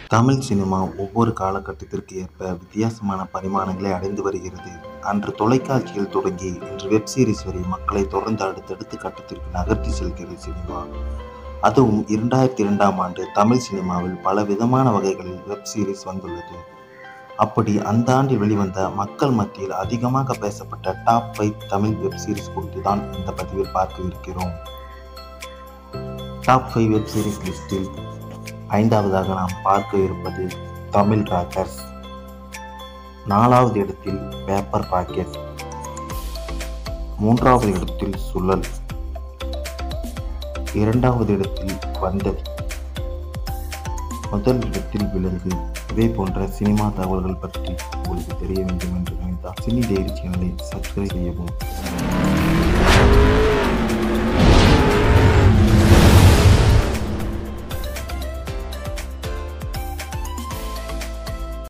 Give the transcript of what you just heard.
Tamil cinema ஒவ்வொரு காலகட்டத்திற்கு ஏற்ப வித்தியாசமான பரிமாணங்களை அடைந்து வருகிறது அன்று தொலைக்காட்சியில் தொடங்கி இன்று வெப் சீரிஸ் வரை மக்களை தொடர்ந்து அடுத்தடுத்த கட்டத்திற்கு நகர்த்தி செல்கிறது சினிமா அதுவும் இரண்டாயிரத்தி இரண்டாம் ஆண்டு தமிழ் சினிமாவில் பல விதமான வகைகளில் வெப் சீரிஸ் வந்துள்ளது அப்படி அந்த ஆண்டில் வெளிவந்த மக்கள் மத்தியில் அதிகமாக பேசப்பட்ட top five Tamil web series குறித்து தான் இந்த பதிவில் பார்க்க இருக்கிறோம் டாப் ஃபைவ் வெப் சீரிஸ் லிஸ்டில் ஐந்தாவதாக நாம் பார்க்க இருப்பது தமிழ் ராக்கர்ஸ் நாலாவது இடத்தில் பேப்பர் பாக்கெட் மூன்றாவது இடத்தில் சுழல் இரண்டாவது இடத்தில் வந்தது முதல் இடத்தில் விலங்கு இதே போன்ற சினிமா தகவல்கள் பற்றி உங்களுக்கு தெரிய வேண்டும் என்று நினைத்தால் சினி டைரி சேனலை சப்ஸ்கிரைப் செய்யவும்